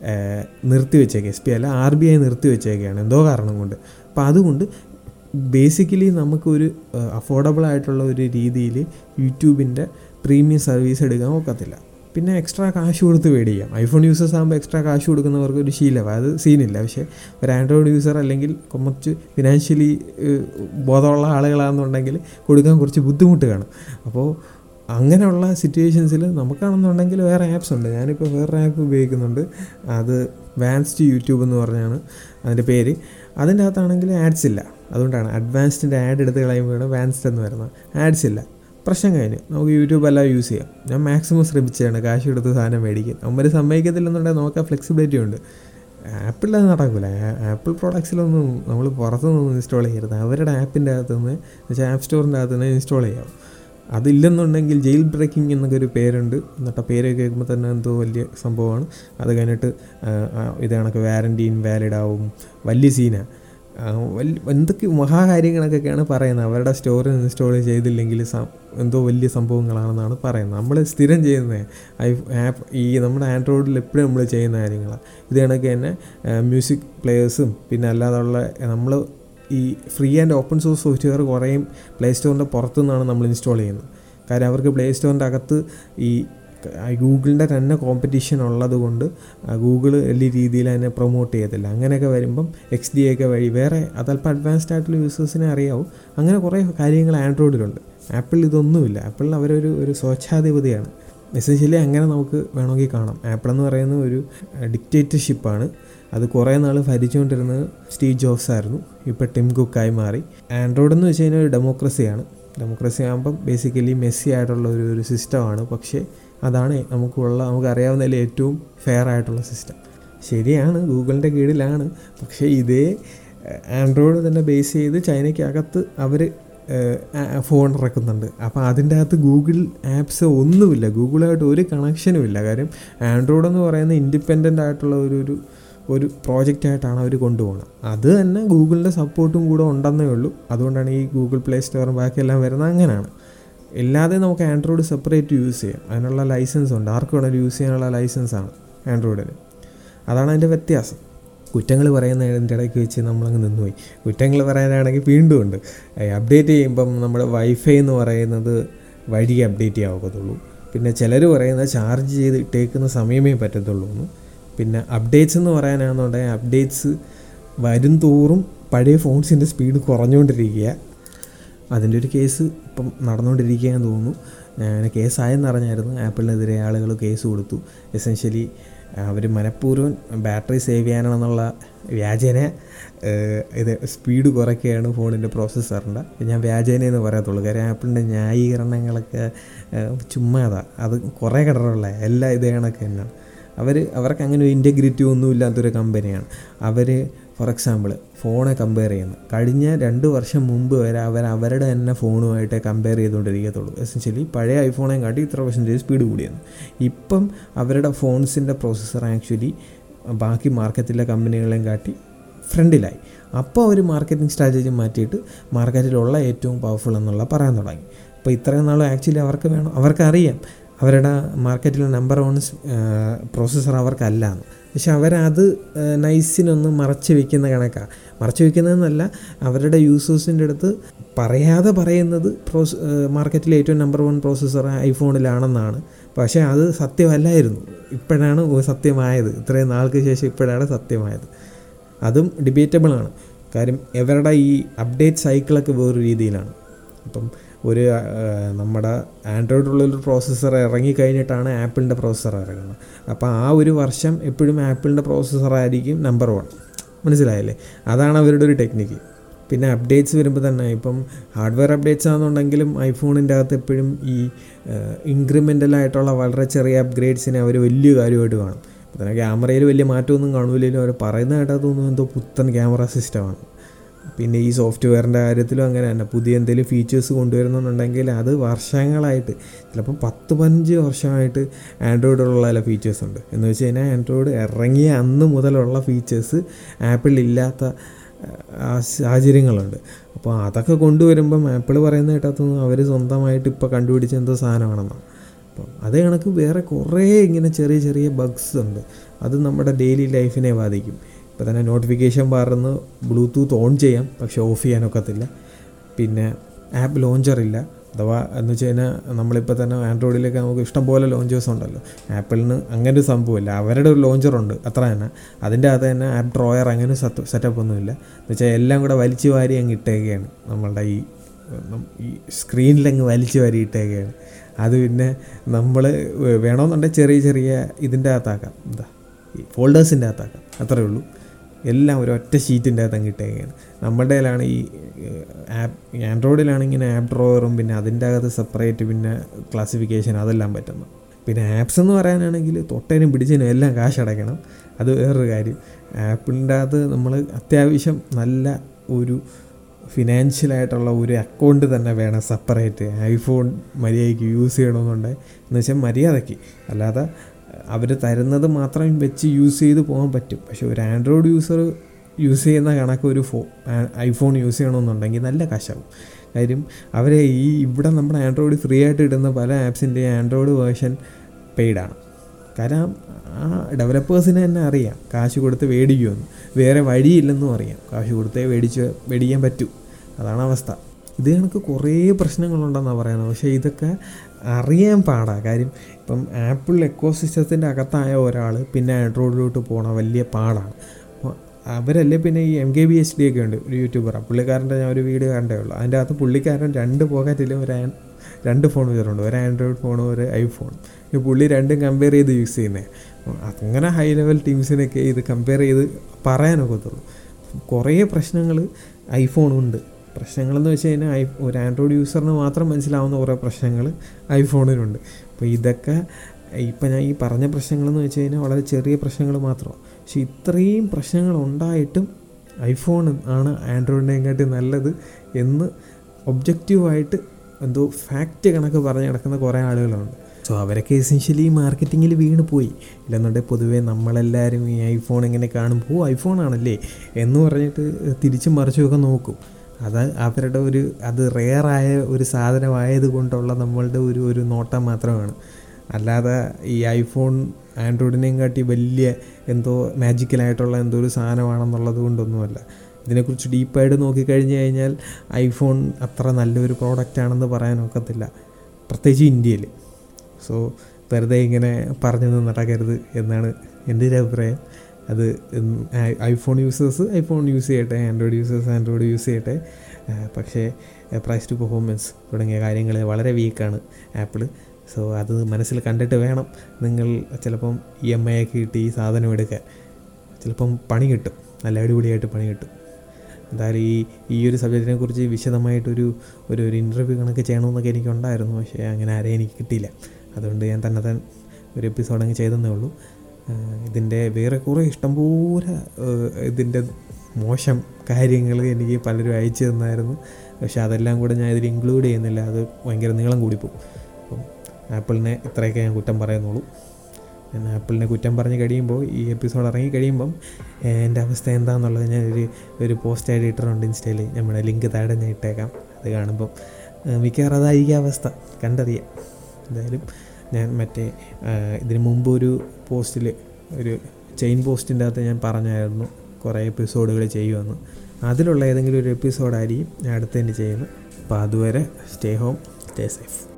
നിർത്തി വെച്ചേക്കുക എസ് ബി ഐ അല്ല ആർ ബി ഐ നിർത്തി വെച്ചേക്കുകയാണ് എന്തോ കാരണം കൊണ്ട് അപ്പോൾ അതുകൊണ്ട് ബേസിക്കലി നമുക്കൊരു അഫോർഡബിൾ ആയിട്ടുള്ള ഒരു രീതിയിൽ യൂട്യൂബിൻ്റെ പ്രീമിയം സർവീസ് എടുക്കാൻ ഒക്കത്തില്ല പിന്നെ എക്സ്ട്രാ കാശ് കൊടുത്ത് മേടിക്കാം ഐഫോൺ യൂസേഴ്സ് ആകുമ്പോൾ എക്സ്ട്രാ കാശ് കൊടുക്കുന്നവർക്ക് ഒരു ശീലമാണ് അത് സീനില്ല പക്ഷേ ഒരു ആൻഡ്രോയിഡ് യൂസർ അല്ലെങ്കിൽ കുറച്ച് ഫിനാൻഷ്യലി ബോധമുള്ള ആളുകളാണെന്നുണ്ടെങ്കിൽ കൊടുക്കാൻ കുറച്ച് ബുദ്ധിമുട്ട് കാണും അപ്പോൾ അങ്ങനെയുള്ള സിറ്റുവേഷൻസിൽ നമുക്കാണെന്നുണ്ടെങ്കിൽ വേറെ ആപ്സ് ഉണ്ട് ഞാനിപ്പോൾ വേറെ ആപ്പ് ഉപയോഗിക്കുന്നുണ്ട് അത് വാൻസ്ഡ് യൂട്യൂബ് എന്ന് പറഞ്ഞാണ് അതിൻ്റെ പേര് അതിൻ്റെ അകത്താണെങ്കിൽ ആഡ്സ് ഇല്ല അതുകൊണ്ടാണ് അഡ്വാൻസ്ഡിൻ്റെ ആഡ് എടുത്ത് കളയുമ്പോഴാണ് വാൻസ്ഡ് എന്ന് വരുന്നത് ആഡ്സ് ഇല്ല പ്രശ്നം കഴിഞ്ഞ് നമുക്ക് യൂട്യൂബ് എല്ലാം യൂസ് ചെയ്യാം ഞാൻ മാക്സിമം ശ്രമിച്ചതാണ് കാശ് കൊടുത്ത് സാധനം മേടിക്കും അവർ സമ്മതിക്കത്തില്ലെന്നുണ്ടെങ്കിൽ നമുക്ക് ആ ഫ്ലെക്സിബിലിറ്റി ഉണ്ട് ആപ്പിളിൽ അത് നടക്കില്ല ആപ്പിൾ പ്രോഡക്ട്സിലൊന്നും നമ്മൾ പുറത്തുനിന്നൊന്നും ഇൻസ്റ്റാൾ ചെയ്യരുത് അവരുടെ ആപ്പിൻ്റെ അകത്തുനിന്ന് വെച്ചാൽ ആപ്പ് സ്റ്റോറിൻ്റെ അകത്തുനിന്ന് ഇൻസ്റ്റാൾ ചെയ്യാം അതില്ലെന്നുണ്ടെങ്കിൽ ജയിൽ ബ്രേക്കിംഗ് എന്നൊക്കെ ഒരു പേരുണ്ട് എന്നിട്ട് ആ പേര് കേൾക്കുമ്പോൾ തന്നെ എന്തോ വലിയ സംഭവമാണ് അത് കഴിഞ്ഞിട്ട് ഇത് കണക്ക് വാറൻറ്റി ഇൻവാലിഡ് ആവും വലിയ സീനാണ് വലിയ എന്തൊക്കെ മഹാകാര്യങ്ങളൊക്കെയാണ് പറയുന്നത് അവരുടെ സ്റ്റോറിൽ ഇൻസ്റ്റാൾ ചെയ്തില്ലെങ്കിൽ എന്തോ വലിയ സംഭവങ്ങളാണെന്നാണ് പറയുന്നത് നമ്മൾ സ്ഥിരം ചെയ്യുന്നത് ഐ ആപ്പ് ഈ നമ്മുടെ ആൻഡ്രോയിഡിൽ എപ്പോഴും നമ്മൾ ചെയ്യുന്ന കാര്യങ്ങളാണ് ഇത് കണക്ക് തന്നെ മ്യൂസിക് പ്ലെയേഴ്സും പിന്നെ അല്ലാതുള്ള നമ്മൾ ഈ free and open source software കുറേയും പ്ലേ സ്റ്റോറിൻ്റെ പുറത്തു നിന്നാണ് നമ്മൾ ഇൻസ്റ്റാൾ ചെയ്യുന്നത് കാര്യം അവർക്ക് പ്ലേ സ്റ്റോറിൻ്റെ അകത്ത് ഈ ഗൂഗിളിൻ്റെ തന്നെ കോമ്പറ്റീഷൻ ഉള്ളത് കൊണ്ട് ഗൂഗിൾ വലിയ രീതിയിൽ അതിനെ പ്രൊമോട്ട് ചെയ്യത്തില്ല അങ്ങനെയൊക്കെ വരുമ്പം എക്സ് ഡി ഒക്കെ വഴി വേറെ അതല്പം അഡ്വാൻസ്ഡ് ആയിട്ടുള്ള യൂസേഴ്സിനെ അറിയാവും അങ്ങനെ കുറേ കാര്യങ്ങൾ ആൻഡ്രോയിഡിലുണ്ട് ആപ്പിളിൽ ഇതൊന്നുമില്ല ആപ്പിളിൽ അവരൊരു ഒരു സ്വച്ഛാധിപതിയാണ് എസെൻഷ്യലി അങ്ങനെ നമുക്ക് വേണമെങ്കിൽ കാണാം ആപ്പിൾ എന്ന് പറയുന്ന ഒരു ഡിക്റ്റേറ്റർഷിപ്പാണ് അത് കുറേ നാൾ ഭരിച്ചുകൊണ്ടിരുന്നത് സ്റ്റീവ് ജോബ്സ് ആയിരുന്നു ഇപ്പോൾ ടിം കുക്കായി മാറി ആൻഡ്രോയിഡ് എന്ന് വെച്ച് കഴിഞ്ഞാൽ ഒരു ഡെമോക്രസിയാണ് ഡെമോക്രസി ആകുമ്പം ബേസിക്കലി മെസ്സി ആയിട്ടുള്ള ഒരു ഒരു സിസ്റ്റമാണ് പക്ഷേ അതാണ് നമുക്കുള്ള നമുക്ക് അറിയാവുന്നതിൽ ഏറ്റവും ഫെയർ ആയിട്ടുള്ള സിസ്റ്റം ശരിയാണ് ഗൂഗിളിൻ്റെ കീഴിലാണ് പക്ഷേ ഇതേ ആൻഡ്രോയിഡ് തന്നെ ബേസ് ചെയ്ത് ചൈനയ്ക്കകത്ത് അവർ ഫോൺ ഇറക്കുന്നുണ്ട് അപ്പോൾ അതിൻ്റെ അകത്ത് ഗൂഗിൾ ആപ്സ് ഒന്നുമില്ല ഗൂഗിളായിട്ട് ഒരു കണക്ഷനും ഇല്ല കാര്യം ആൻഡ്രോയിഡ് എന്ന് പറയുന്ന ഇൻഡിപെൻഡൻ്റ് ആയിട്ടുള്ള ഒരു ഒരു ഒരു പ്രോജക്റ്റായിട്ടാണ് അവർ കൊണ്ടുപോകുന്നത് അത് തന്നെ ഗൂഗിളിൻ്റെ സപ്പോർട്ടും കൂടെ ഉണ്ടെന്നേ ഉള്ളൂ അതുകൊണ്ടാണ് ഈ ഗൂഗിൾ പ്ലേ സ്റ്റോറും ബാക്കിയെല്ലാം വരുന്നത് അങ്ങനെയാണ് ഇല്ലാതെ നമുക്ക് ആൻഡ്രോയിഡ് സെപ്പറേറ്റ് യൂസ് ചെയ്യാം അതിനുള്ള ലൈസൻസ് ഉണ്ട് ആർക്ക് വേണമെങ്കിലും യൂസ് ചെയ്യാനുള്ള ലൈസൻസാണ് ആൻഡ്രോയിഡിന് അതാണ് അതിൻ്റെ വ്യത്യാസം കുറ്റങ്ങൾ പറയുന്നതിൻ്റെ ഇടയ്ക്ക് വെച്ച് നമ്മളങ്ങ് നിന്നുപോയി കുറ്റങ്ങൾ പറയാനാണെങ്കിൽ വീണ്ടും ഉണ്ട് അപ്ഡേറ്റ് ചെയ്യുമ്പം നമ്മുടെ വൈഫൈ എന്ന് പറയുന്നത് വഴി അപ്ഡേറ്റ് ചെയ്യാവത്തുള്ളൂ പിന്നെ ചിലർ പറയുന്നത് ചാർജ് ചെയ്ത് ഇട്ടേക്കുന്ന സമയമേ പറ്റത്തുള്ളൂ എന്ന് പിന്നെ അപ്ഡേറ്റ്സ് എന്ന് പറയാനാണെന്നുണ്ടെങ്കിൽ അപ്ഡേറ്റ്സ് വരും തോറും പഴയ ഫോൺസിൻ്റെ സ്പീഡ് കുറഞ്ഞുകൊണ്ടിരിക്കുക അതിൻ്റെ ഒരു കേസ് ഇപ്പം നടന്നുകൊണ്ടിരിക്കുകയെന്ന് തോന്നുന്നു ഞാൻ കേസായെന്ന് അറിഞ്ഞായിരുന്നു ആപ്പിളിനെതിരെ ആളുകൾ കേസ് കൊടുത്തു എസെൻഷ്യലി അവർ മനഃപൂർവ്വം ബാറ്ററി സേവ് ചെയ്യാനാണെന്നുള്ള വ്യാജേന ഇത് സ്പീഡ് കുറയ്ക്കുകയാണ് ഫോണിൻ്റെ പ്രോസസ്സറിൻ്റെ ഞാൻ വ്യാജേന എന്ന് പറയത്തുള്ളൂ കാര്യം ആപ്പിളിൻ്റെ ന്യായീകരണങ്ങളൊക്കെ ചുമ്മാതാ അത് കുറേ കിടറുള്ള എല്ലാ ഇത് കണക്ക് തന്നെയാണ് അവർ അവർക്ക് അങ്ങനെ ഒരു ഇൻറ്റഗ്രിറ്റി ഒന്നും ഇല്ലാത്തൊരു കമ്പനിയാണ് അവർ ഫോർ എക്സാമ്പിൾ ഫോണെ കമ്പയർ ചെയ്യുന്നു കഴിഞ്ഞ രണ്ട് വർഷം മുമ്പ് വരെ അവർ അവരുടെ തന്നെ ഫോണുമായിട്ട് കമ്പയർ ചെയ്തുകൊണ്ടിരിക്കത്തുള്ളൂ എസെൻഷ്യലി പഴയ ഐഫോണേയും കാട്ടി ഇത്ര പെർസെൻറ്റേജ് സ്പീഡ് കൂടിയെന്ന് ഇപ്പം അവരുടെ ഫോൺസിൻ്റെ പ്രോസസ്സർ ആക്ച്വലി ബാക്കി മാർക്കറ്റിലെ കമ്പനികളെയും കാട്ടി ഫ്രണ്ടിലായി അപ്പോൾ അവർ മാർക്കറ്റിംഗ് സ്ട്രാറ്റജി മാറ്റിയിട്ട് മാർക്കറ്റിലുള്ള ഏറ്റവും പവർഫുൾ എന്നുള്ള പറയാൻ തുടങ്ങി അപ്പോൾ ഇത്രയും നാളും ആക്ച്വലി അവർക്ക് വേണം അവർക്കറിയാം അവരുടെ മാർക്കറ്റിലെ നമ്പർ വൺ പ്രോസസ്സർ അവർക്കല്ല എന്ന് പക്ഷെ അവരത് നൈസിനൊന്ന് മറച്ച് വെക്കുന്ന കണക്കാണ് മറച്ച് വെക്കുന്നതെന്നല്ല അവരുടെ യൂസേഴ്സിൻ്റെ അടുത്ത് പറയാതെ പറയുന്നത് പ്രോസ് മാർക്കറ്റിലെ ഏറ്റവും നമ്പർ വൺ പ്രോസസ്സർ ഐഫോണിലാണെന്നാണ് പക്ഷേ അത് സത്യമല്ലായിരുന്നു ഇപ്പോഴാണ് സത്യമായത് ഇത്രയും നാൾക്ക് ശേഷം ഇപ്പോഴാണ് സത്യമായത് അതും ഡിബേറ്റബിളാണ് കാര്യം ഇവരുടെ ഈ അപ്ഡേറ്റ് സൈക്കിളൊക്കെ വേറൊരു രീതിയിലാണ് അപ്പം ഒരു നമ്മുടെ ആൻഡ്രോയിഡുള്ളൊരു പ്രോസസ്സർ ഇറങ്ങിക്കഴിഞ്ഞിട്ടാണ് ആപ്പിളിൻ്റെ പ്രോസസ്സർ ഇറങ്ങുന്നത് അപ്പോൾ ആ ഒരു വർഷം എപ്പോഴും ആപ്പിളിൻ്റെ പ്രോസസ്സറായിരിക്കും നമ്പർ വൺ മനസ്സിലായില്ലേ അതാണ് അവരുടെ ഒരു ടെക്നിക്ക് പിന്നെ അപ്ഡേറ്റ്സ് വരുമ്പോൾ തന്നെ ഇപ്പം ഹാർഡ്വെയർ അപ്ഡേറ്റ്സ് ആണെന്നുണ്ടെങ്കിലും ഐഫോണിൻ്റെ അകത്ത് എപ്പോഴും ഈ ഇൻക്രിമെൻ്റലായിട്ടുള്ള വളരെ ചെറിയ അപ്ഗ്രേഡ്സിനെ അവർ വലിയ കാര്യമായിട്ട് കാണും തന്നെ ക്യാമറയിൽ വലിയ മാറ്റമൊന്നും കാണൂലെങ്കിലും അവർ പറയുന്ന കേട്ടാൽ തോന്നുന്നു എന്തോ പുത്തൻ ക്യാമറ സിസ്റ്റമാണ് പിന്നെ ഈ സോഫ്റ്റ്വെയറിൻ്റെ കാര്യത്തിലും അങ്ങനെ തന്നെ പുതിയ എന്തെങ്കിലും ഫീച്ചേഴ്സ് കൊണ്ടുവരുന്നുണ്ടെങ്കിൽ അത് വർഷങ്ങളായിട്ട് ചിലപ്പോൾ പത്ത് പതിനഞ്ച് വർഷമായിട്ട് ആൻഡ്രോയിഡിലുള്ള ചില ഫീച്ചേഴ്സ് ഉണ്ട് എന്ന് വെച്ച് കഴിഞ്ഞാൽ ആൻഡ്രോയിഡ് ഇറങ്ങിയ അന്ന് മുതലുള്ള ഫീച്ചേഴ്സ് ആപ്പിളിൽ ഇല്ലാത്ത ആ സാഹചര്യങ്ങളുണ്ട് അപ്പോൾ അതൊക്കെ കൊണ്ടുവരുമ്പം ആപ്പിൾ പറയുന്ന കേട്ടാത്തൊന്നും അവർ സ്വന്തമായിട്ട് ഇപ്പോൾ കണ്ടുപിടിച്ച എന്തോ സാധനമാണെന്നാണ് അപ്പം അതേ കണക്ക് വേറെ കുറേ ഇങ്ങനെ ചെറിയ ചെറിയ ബഗ്സ് ഉണ്ട് അത് നമ്മുടെ ഡെയിലി ലൈഫിനെ ബാധിക്കും ഇപ്പോൾ തന്നെ നോട്ടിഫിക്കേഷൻ ബാറിന്ന് ബ്ലൂടൂത്ത് ഓൺ ചെയ്യാം പക്ഷെ ഓഫ് ചെയ്യാനൊക്കത്തില്ല പിന്നെ ആപ്പ് ലോഞ്ചർ ഇല്ല അഥവാ എന്ന് വെച്ച് കഴിഞ്ഞാൽ നമ്മളിപ്പോൾ തന്നെ ആൻഡ്രോയിഡിലൊക്കെ നമുക്ക് ഇഷ്ടംപോലെ ലോഞ്ചേഴ്സ് ഉണ്ടല്ലോ ആപ്പിളിന് അങ്ങനെ ഒരു സംഭവമില്ല അവരുടെ ഒരു ലോഞ്ചറുണ്ട് അത്ര തന്നെ അതിൻ്റെ അകത്ത് തന്നെ ആപ്പ് ഡ്രോയർ അങ്ങനെ സെറ്റപ്പ് ഒന്നുമില്ല എന്ന് വെച്ചാൽ എല്ലാം കൂടെ വലിച്ചു വാരി അങ്ങ് ഇട്ടേക്കുകയാണ് നമ്മളുടെ ഈ ഈ സ്ക്രീനിലങ്ങ് വലിച്ചു വാരി ഇട്ടേക്കുകയാണ് അത് പിന്നെ നമ്മൾ വേണമെന്നുണ്ടെങ്കിൽ ചെറിയ ചെറിയ ഇതിൻ്റെ അകത്താക്കാം എന്താ ഈ ഫോൾഡേഴ്സിൻ്റെ അകത്താക്കാം അത്രയേ ഉള്ളൂ എല്ലാം ഒരു ഒറ്റ ഷീറ്റിൻ്റെ അകത്ത് അങ്ങ് ഇട്ടേക്കുകയാണ് നമ്മുടെ കയ്യിലാണ് ഈ ആപ്പ് ആൻഡ്രോയിഡിലാണ് ഇങ്ങനെ ആപ്പ് ഡ്രോവറും പിന്നെ അതിൻ്റെ അകത്ത് സെപ്പറേറ്റ് പിന്നെ ക്ലാസിഫിക്കേഷൻ അതെല്ലാം പറ്റുന്നു പിന്നെ ആപ്സ് എന്ന് പറയാനാണെങ്കിൽ തൊട്ടേനും പിടിച്ചതിനും എല്ലാം കാശ് അടയ്ക്കണം അത് വേറൊരു കാര്യം ആപ്പിളിൻ്റെ അകത്ത് നമ്മൾ അത്യാവശ്യം നല്ല ഒരു ഫിനാൻഷ്യലായിട്ടുള്ള ഒരു അക്കൗണ്ട് തന്നെ വേണം സെപ്പറേറ്റ് ഐഫോൺ മര്യാദയ്ക്ക് യൂസ് ചെയ്യണമെന്നുണ്ടെങ്കിൽ എന്ന് വെച്ചാൽ മര്യാദയ്ക്ക് അല്ലാതെ അവർ തരുന്നത് മാത്രം വെച്ച് യൂസ് ചെയ്ത് പോകാൻ പറ്റും പക്ഷേ ഒരു ആൻഡ്രോയിഡ് യൂസർ യൂസ് ചെയ്യുന്ന കണക്ക് ഒരു ഫോ ഐഫോൺ യൂസ് ചെയ്യണമെന്നുണ്ടെങ്കിൽ നല്ല കാശാവും കാര്യം അവരെ ഈ ഇവിടെ നമ്മുടെ ആൻഡ്രോയിഡ് ഫ്രീ ആയിട്ട് ഇടുന്ന പല ആപ്സിൻ്റെ ആൻഡ്രോയിഡ് വേർഷൻ പെയ്ഡാണ് കാരണം ആ ഡെവലപ്പേഴ്സിന് തന്നെ അറിയാം കാശ് കൊടുത്ത് മേടിക്കുമെന്ന് വേറെ വഴിയില്ലെന്നും അറിയാം കാശ് കൊടുത്തേ മേടിച്ച് മേടിക്കാൻ പറ്റൂ അതാണ് അവസ്ഥ ഇത് കണക്ക് കുറേ പ്രശ്നങ്ങളുണ്ടെന്നാണ് പറയുന്നത് പക്ഷേ ഇതൊക്കെ അറിയാൻ പാടാ കാര്യം ഇപ്പം ആപ്പിൾ എക്കോ സിസ്റ്റത്തിൻ്റെ അകത്തായ ഒരാൾ പിന്നെ ആൻഡ്രോയിഡിലോട്ട് പോകണ വലിയ പാടാണ് അപ്പോൾ അവരല്ലേ പിന്നെ ഈ M K B H D ഒക്കെ ഉണ്ട് ഒരു യൂട്യൂബർ പുള്ളിക്കാരൻ്റെ ഞാൻ ഒരു വീഡിയോ കണ്ടേ ഉള്ളൂ അതിൻ്റെ അകത്ത് പുള്ളിക്കാരൻ രണ്ട് പോക്കറ്റിലും ഒരു രണ്ട് ഫോൺ വെച്ചിട്ടുണ്ട് ഒരു ആൻഡ്രോയിഡ് ഫോണും ഒരു ഐഫോൺ ഈ പുള്ളി രണ്ടും കമ്പയർ ചെയ്ത് യൂസ് ചെയ്യുന്നത് അങ്ങനെ ഹൈ ലെവൽ ടീംസിനൊക്കെ ഇത് കമ്പയർ ചെയ്ത് പറയാനൊക്കത്തുള്ളൂ കുറേ പ്രശ്നങ്ങൾ ഐഫോണുണ്ട് പ്രശ്നങ്ങളെന്ന് വെച്ച് കഴിഞ്ഞാൽ ഐ ഒരു ആൻഡ്രോയിഡ് യൂസറിന് മാത്രം മനസ്സിലാവുന്ന കുറേ പ്രശ്നങ്ങൾ ഐഫോണിനുണ്ട് അപ്പോൾ ഇതൊക്കെ ഇപ്പം ഞാൻ ഈ പറഞ്ഞ പ്രശ്നങ്ങളെന്ന് വെച്ച് കഴിഞ്ഞാൽ വളരെ ചെറിയ പ്രശ്നങ്ങൾ മാത്രമാണ് പക്ഷെ ഇത്രയും പ്രശ്നങ്ങൾ ഉണ്ടായിട്ടും ഐഫോൺ ആണ് ആൻഡ്രോയിഡിനെക്കാട്ടി നല്ലത് എന്ന് ഒബ്ജക്റ്റീവായിട്ട് എന്തോ ഫാക്റ്റ് കണക്ക് പറഞ്ഞ് നടക്കുന്ന കുറേ ആളുകളുണ്ട് സോ അവരൊക്കെ എസെൻഷ്യലി മാർക്കറ്റിങ്ങിൽ വീണ് പോയി ഇല്ലെന്നുണ്ടെങ്കിൽ പൊതുവേ നമ്മളെല്ലാവരും ഈ ഐഫോൺ ഇങ്ങനെ കാണുമ്പോൾ ഐഫോൺ ആണല്ലേ എന്ന് പറഞ്ഞിട്ട് തിരിച്ചും മറിച്ചുമൊക്കെ നോക്കും അത് അവരുടെ ഒരു അത് റെയറായ ഒരു സാധനമായത് കൊണ്ടുള്ള നമ്മളുടെ ഒരു ഒരു നോട്ടം മാത്രമാണ് അല്ലാതെ ഈ ഐഫോൺ ആൻഡ്രോയിഡിനെയും കാട്ടി വലിയ എന്തോ മാജിക്കലായിട്ടുള്ള എന്തോ ഒരു സാധനമാണെന്നുള്ളത് കൊണ്ടൊന്നുമല്ല ഇതിനെക്കുറിച്ച് ഡീപ്പായിട്ട് നോക്കിക്കഴിഞ്ഞ് കഴിഞ്ഞാൽ ഐഫോൺ അത്ര നല്ലൊരു പ്രോഡക്റ്റ് ആണെന്ന് പറയാനൊക്കത്തില്ല പ്രത്യേകിച്ച് ഇന്ത്യയിൽ സോ വെറുതെ ഇങ്ങനെ പറഞ്ഞു നടക്കരുത് എന്നാണ് എൻ്റെ ഒരു അഭിപ്രായം അത് ഐഫോൺ യൂസേഴ്സ് ഐഫോൺ യൂസ് ചെയ്യട്ടെ ആൻഡ്രോയിഡ് യൂസേഴ്സ് ആൻഡ്രോയിഡ് യൂസ് ചെയ്യട്ടെ പക്ഷേ പ്രൈസ് ടു പെർഫോമൻസ് തുടങ്ങിയ കാര്യങ്ങൾ വളരെ വീക്കാണ് ആപ്പിൾ സോ അത് മനസ്സിൽ കണ്ടിട്ട് വേണം നിങ്ങൾ ചിലപ്പം ഇ എം ഐ ഒക്കെ കിട്ടി ഈ സാധനം എടുക്കാൻ ചിലപ്പം പണി കിട്ടും നല്ല അടിപൊളിയായിട്ട് പണി കിട്ടും എന്തായാലും ഈ ഈ ഒരു സബ്ജക്റ്റിനെ കുറിച്ച് വിശദമായിട്ടൊരു ഒരു ഒരു ഇൻ്റർവ്യൂ കണക്ക് ചെയ്യണമെന്നൊക്കെ എനിക്കുണ്ടായിരുന്നു പക്ഷേ അങ്ങനെ ആരെയും എനിക്ക് കിട്ടിയില്ല അതുകൊണ്ട് ഞാൻ തന്നെ തന്നെ ഒരു എപ്പിസോഡ് അങ്ങ് ചെയ്തെന്നേ ഉള്ളൂ ഇതിൻ്റെ വേറെ കുറേ ഇഷ്ടംപോലെ ഇതിൻ്റെ മോശം കാര്യങ്ങൾ എനിക്ക് പലരും അയച്ചു തന്നായിരുന്നു പക്ഷെ അതെല്ലാം കൂടെ ഞാൻ ഇതിൽ ഇൻക്ലൂഡ് ചെയ്യുന്നില്ല അത് ഭയങ്കര നീളം കൂടിപ്പോവും അപ്പം ആപ്പിളിനെ ഇത്രയൊക്കെ ഞാൻ കുറ്റം പറയുന്നുള്ളൂ ഞാൻ ആപ്പിളിനെ കുറ്റം പറഞ്ഞ് കഴിയുമ്പോൾ ഈ എപ്പിസോഡ് ഇറങ്ങി കഴിയുമ്പം എൻ്റെ അവസ്ഥ എന്താണെന്നുള്ളത് ഞാൻ ഒരു ഒരു പോസ്റ്റ് ആയിട്ട് ഇട്ടിട്ടുണ്ട് ഇൻസ്റ്റയിൽ നമ്മുടെ ലിങ്ക് താഴെ ഞാൻ ഇട്ടേക്കാം അത് കാണുമ്പം മിക്കവാറും അതായിരിക്കും അവസ്ഥ കണ്ടറിയാം എന്തായാലും ഞാൻ മറ്റേ ഇതിന് മുമ്പ് ഒരു പോസ്റ്റിൽ ഒരു ചെയിൻ പോസ്റ്റിൻ്റെ അകത്ത് ഞാൻ പറഞ്ഞായിരുന്നു കുറേ എപ്പിസോഡുകൾ ചെയ്യുമെന്ന് അതിലുള്ള ഏതെങ്കിലും ഒരു എപ്പിസോഡായിരിക്കും ഞാൻ അടുത്തതിന് ചെയ്യുന്നത് അപ്പോൾ അതുവരെ സ്റ്റേ ഹോം സ്റ്റേ സേഫ്